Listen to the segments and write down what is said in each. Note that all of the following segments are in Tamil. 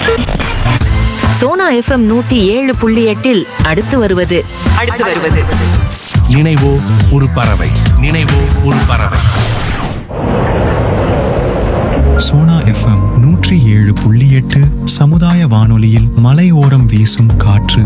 சோனா எஃப்எம் நூத்தி ஏழு புள்ளி எட்டில் அடுத்து வருவது அடுத்து வருவது நினைவோ ஒரு பறவை நினைவோ ஒரு பறவை சோனா எஃப்எம் நூற்றி ஏழு புள்ளி எட்டு சமுதாய வானொலியில் மலையோரம் வீசும் காற்று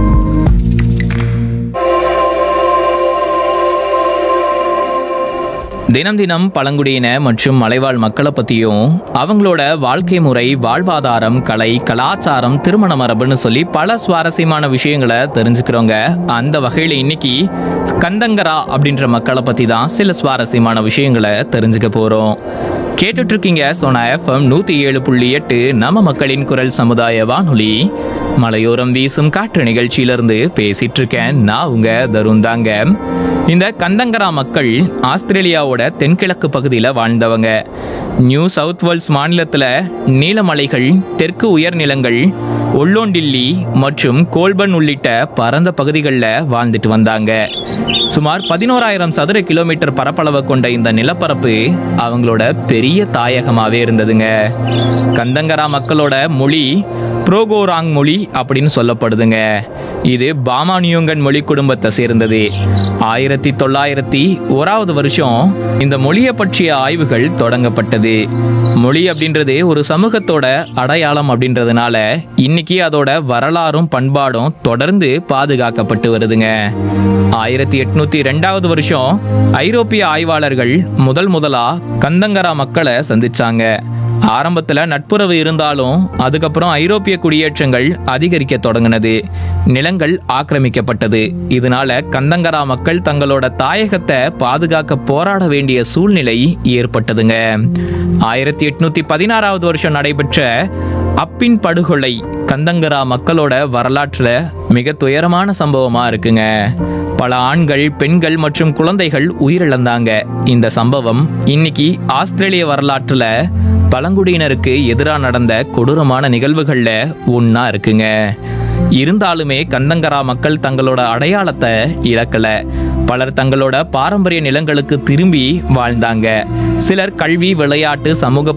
தினம் தினம் பழங்குடியின மற்றும் மலைவாழ் மக்களை பற்றியும் அவங்களோட வாழ்க்கை முறை வாழ்வாதாரம் கலை கலாச்சாரம் திருமண மரபுன்னு சொல்லி பல சுவாரஸ்யமான விஷயங்களை தெரிஞ்சுக்கிறோங்க அந்த வகையில் இன்னைக்கு கந்தங்கரா அப்படின்ற மக்களை பற்றி தான் சில சுவாரஸ்யமான விஷயங்களை தெரிஞ்சுக்க போகிறோம் கேட்டுட்டு இருக்கீங்க சோனா எஃப்எம் நூற்றி ஏழு புள்ளி எட்டு நம்ம மக்களின் குரல் சமுதாய வானொலி மலையோரம் வீசும் காற்று நிகழ்ச்சியிலிருந்து பேசிட்டு இருக்கேன் நான் உங்க தருண் தாங்க இந்த கந்தங்கரா மக்கள் ஆஸ்திரேலியாவோட தென்கிழக்கு பகுதியில் வாழ்ந்தவங்க நியூ சவுத் வேல்ஸ் மாநிலத்தில் நீலமலைகள் தெற்கு உயர்நிலங்கள் ஒல்லோண்டில்லி மற்றும் கோல்பன் உள்ளிட்ட பரந்த பகுதிகளில் வாழ்ந்துட்டு வந்தாங்க சுமார் பதினோராயிரம் சதுர கிலோமீட்டர் பரப்பளவை கொண்ட இந்த நிலப்பரப்பு அவங்களோட பெரிய தாயகமாகவே இருந்ததுங்க கந்தங்கரா மக்களோட மொழி புரோகோராங் மொழி அப்படின்னு சொல்லப்படுதுங்க இது பாமானியோங்கன் மொழி குடும்பத்தை சேர்ந்தது ஆயிரத்தி தொள்ளாயிரத்தி ஓராவது வருஷம் இந்த மொழியை பற்றிய ஆய்வுகள் தொடங்கப்பட்டது மொழி அப்படின்றது ஒரு சமூகத்தோட அடையாளம் அப்படின்றதுனால இன்னைக்கு அதோட வரலாறும் பண்பாடும் தொடர்ந்து பாதுகாக்கப்பட்டு வருதுங்க ஆயிரத்தி எட்நூத்தி ரெண்டாவது வருஷம் ஐரோப்பிய ஆய்வாளர்கள் முதல் முதலா கந்தங்கரா மக்களை சந்திச்சாங்க ஆரம்பத்துல நட்புறவு இருந்தாலும் அதுக்கப்புறம் ஐரோப்பிய குடியேற்றங்கள் அதிகரிக்க தொடங்கினது நிலங்கள் ஆக்கிரமிக்கப்பட்டது இதனால கந்தங்கரா மக்கள் தங்களோட தாயகத்தை பாதுகாக்க போராட வேண்டிய சூழ்நிலை ஏற்பட்டதுங்க ஆயிரத்தி எட்நூத்தி பதினாறாவது வருஷம் நடைபெற்ற அப்பின் படுகொலை கந்தங்கரா மக்களோட வரலாற்றுல மிக துயரமான சம்பவமா இருக்குங்க பல ஆண்கள் பெண்கள் மற்றும் குழந்தைகள் உயிரிழந்தாங்க இந்த சம்பவம் இன்னைக்கு ஆஸ்திரேலிய வரலாற்றுல பழங்குடியினருக்கு எதிராக நடந்த கொடூரமான நிகழ்வுகள்ல ஒண்ணா இருக்குங்க இருந்தாலுமே கந்தங்கரா மக்கள் தங்களோட அடையாளத்தை இழக்கல பலர் தங்களோட பாரம்பரிய நிலங்களுக்கு திரும்பி வாழ்ந்தாங்க சிலர் கல்வி விளையாட்டு சமூக